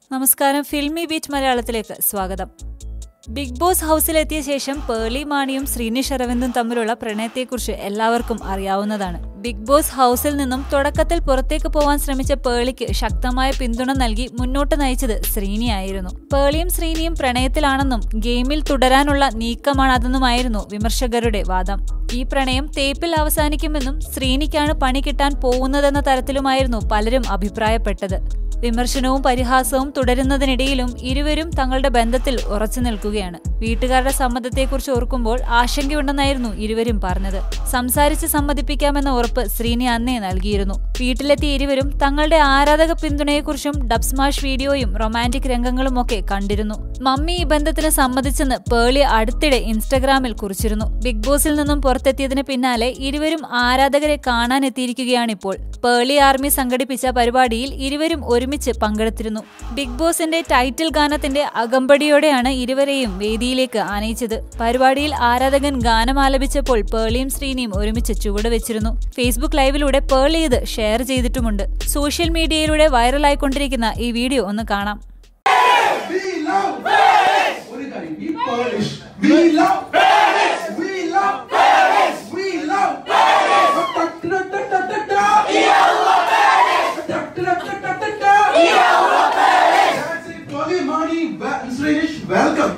നമസ്കാരം filmy beach മലയാളത്തിലേക്ക് സ്വാഗതം ബിഗ് ബോസ് ഹൗസിലെത്തിയ ശേഷം പേളി മാണിയും ശ്രീനിഷ് അരവിന്ദും തമ്മിലുള്ള പ്രണയത്തെക്കുറിച്ച് എല്ലാവർക്കും അറിയാവുന്നതാണ് ബിഗ് ബോസ് ഹൗസിൽ നിന്നും തുടക്കത്തിൽ പുറത്തേക്ക് പോവാൻ ശ്രമിച്ച പേളിക്ക് ശക്തമായ പിന്തുണ നൽകി മുന്നോട്ട് നയിച്ചത് ശ്രീനിയായിരുന്നു പേളിയും ശ്രീനിയും പ്രണയത്തിലാണെന്നും ഗെയിമിൽ തുടരാനുള്ള നീക്കമാണ് അതെന്നുമായിരുന്നു വിമർശകരുടെ വാദം ഈ പ്രണയം തേപ്പിൽ അവസാനിക്കുമെന്നും ശ്രീനിക്കാണ് പണി കിട്ടാൻ പോകുന്നതെന്ന തരത്തിലുമായിരുന്നു പലരും അഭിപ്രായപ്പെട്ടത് വിമർശനവും പരിഹാസവും തുടരുന്നതിനിടയിലും ഇരുവരും തങ്ങളുടെ ബന്ധത്തിൽ ഉറച്ചു നിൽക്കുകയാണ് വീട്ടുകാരുടെ സമ്മതത്തെക്കുറിച്ച് ഓർക്കുമ്പോൾ ആശങ്കയുണ്ടെന്നായിരുന്നു ഇരുവരും പറഞ്ഞത് സംസാരിച്ച് സമ്മതിപ്പിക്കാമെന്ന ഉറപ്പ് ശ്രീനി അന്നേ നൽകിയിരുന്നു വീട്ടിലെത്തിയ ഇരുവരും തങ്ങളുടെ ആരാധക പിന്തുണയെക്കുറിച്ചും ഡബ്സ്മാഷ് വീഡിയോയും റൊമാൻറ്റിക് രംഗങ്ങളും ഒക്കെ കണ്ടിരുന്നു മമ്മി ഈ ബന്ധത്തിന് സമ്മതിച്ചെന്ന് പേളി അടുത്തിടെ ഇൻസ്റ്റഗ്രാമിൽ കുറിച്ചിരുന്നു ബിഗ് ബോസിൽ നിന്നും പുറത്തെത്തിയതിന് പിന്നാലെ ഇരുവരും ആരാധകരെ കാണാനെത്തിയിരിക്കുകയാണിപ്പോൾ പേളി ആർമി സംഘടിപ്പിച്ച പരിപാടിയിൽ ഇരുവരും ഒരുമിച്ച് പങ്കെടുത്തിരുന്നു ബിഗ് ബോസിന്റെ ടൈറ്റിൽ ഗാനത്തിന്റെ അകമ്പടിയോടെയാണ് ഇരുവരെയും വേദിയിലേക്ക് ആനയിച്ചത് പരിപാടിയിൽ ആരാധകൻ ഗാനം ആലപിച്ചപ്പോൾ പേളിയും ശ്രീനിയും ഒരുമിച്ച് ചുവട് വെച്ചിരുന്നു ഫേസ്ബുക്ക് ലൈവിലൂടെ പേളി ഇത് ഷെയർ ചെയ്തിട്ടുമുണ്ട് സോഷ്യൽ മീഡിയയിലൂടെ വൈറലായിക്കൊണ്ടിരിക്കുന്ന ഈ വീഡിയോ ഒന്ന് കാണാം We love Paris. ഒരു കാര്യം, we Polish. We love Paris. We love Paris. We love Paris. Ta-ta-ta-ta-ta-ta. We love Paris. Ta-ta-ta-ta-ta-ta. We love Paris. That's it. Polly, Mani, Wa- Srish, welcome.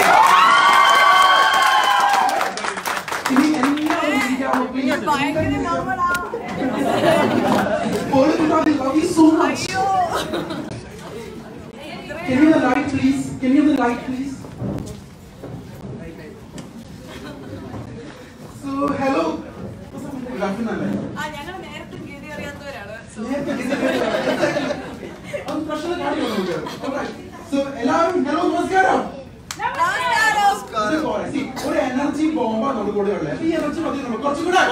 ഇനി എല്ലാവരും ഇരിക്കാമോ? Please. Polly, Mani, love you so much. Can you have the light, please? Can you have the light, please? So, hello. Good afternoon. ആ ഞങ്ങൾ നേരത്തെ ഗതി അറിയാത്തവരാണ് നേരത്തെ Exactly. അത് പ്രശ്നം കാണിക്കണം നമുക്ക്. Alright. So, എല്ലാവരും hello, നമസ്കാരം. ഇത് പോരെ. See, ഒരു എനർജി ബോംബാ നമ്മുടെ കൂടെ ഉള്ളത് ഈ എനർജി മതി നമുക്ക് കുറച്ചും കൂടെ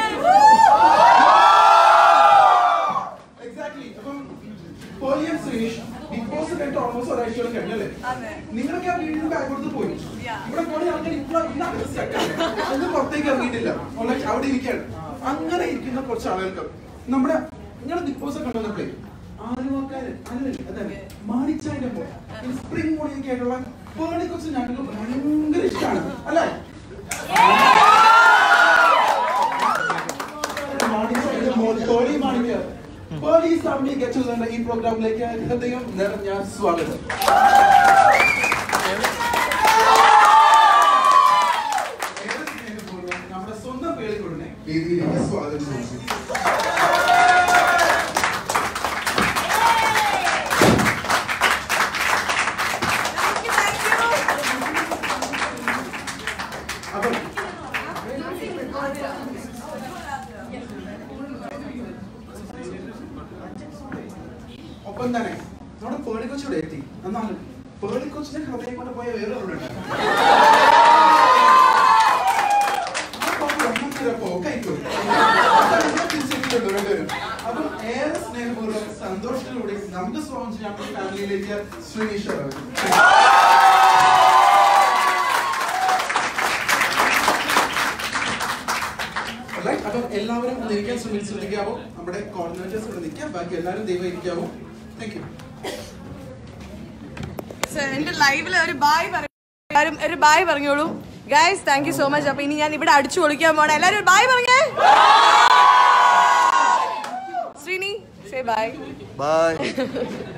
എക്സാക്ട്ലി അപ്പം പോളിയൻ ശ്രീനിഷ് ബിഗ് ബോസ് കഴിഞ്ഞിട്ട് ഓൾമോസ്റ്റ് ഒരാഴ്ചയോളം കഴിഞ്ഞല്ലേ അതെ. നിങ്ങളൊക്കെ ആ വീടിന് ബാക്ക് കൊടുത്ത് പോയി Yeah. ഇവിടെ പോയി ആൾക്കാർ ഇപ്പോൾ ഇന്നാണ് stuck ആണ്. അത് പുറത്തേക്ക് ഇറങ്ങിയിട്ടില്ല Alright, അവിടെ ഇരിക്കുകയാണ് അങ്ങനെ ഇരിക്കുന്ന കുറച്ച് ആളുകൾക്ക് നമ്മുടെ നിങ്ങൾ ബിഗ് ബോസ് ഒക്കെ കണ്ടപ്പോഴേ ആലുവക്കാര് അല്ലേ അതെ മാണിച്ചായന്റെ പോലെ സ്പ്രിംഗ് മോണിയൊക്കെ ആയിട്ടുള്ള പേളെ കുറിച്ച് ഞങ്ങൾക്ക് ഭയങ്കര ഇഷ്ടമാണ് അല്ലേ മാണിച്ചായന്റെ മോൾ പേളി മാണിക്ക പേളി സാമി ഗച്ചുള്ള ഈ പ്രോഗ്രാമിലേക്ക് ഹൃദയം നിറഞ്ഞ സ്വാഗതം ഏറെ സ്നേഹപൂർവ്വം നമ്മുടെ സ്വന്തം പേളിക്കൊടിനെ വേദിയിലേക്ക് സ്വാഗതം ചെയ്യുന്നു അപ്പം ഒപ്പം തന്നെ നമ്മുടെ പേളിക്കൊച്ചിവിടെ എത്തി എന്നാണ് പേളിക്കൊച്ചിനെ ഹൃദയം കൊണ്ട് പോയ വേറെ ഒന്നുണ്ട് അപ്പം ഏറെ സ്നേഹപൂർവ്വം സന്തോഷത്തിലൂടെ നമുക്ക് സ്വാഗതം ചെയ്യാൻ നമ്മുടെ ഫാമിലിയിലേക്ക് ശ്രീനീഷ് Alright, അപ്പം എല്ലാവരും ഒന്ന് ഇരിക്കാൻ ശ്രമിച്ച് ശ്രമിക്കാവോ നമ്മുടെ കോർഡിനേറ്റേഴ്സ് ഇവിടെ നിൽക്കാം ബാക്കി എല്ലാവരും ദൈവം ഇരിക്കാവോ താങ്ക് യു എന്റെ ലൈവില് ഒരു ബായ് എല്ലാരും ഒരു ബായ് പറഞ്ഞോളൂ guys thank you so much അപ്പൊ ഇനി ഞാൻ ഇവിടെ അടിച്ചു പൊളിക്കാൻ പോണേ എല്ലാരും ഒരു ബായ് പറഞ്ഞേ ശ്രീനി സേ ബൈ Bye.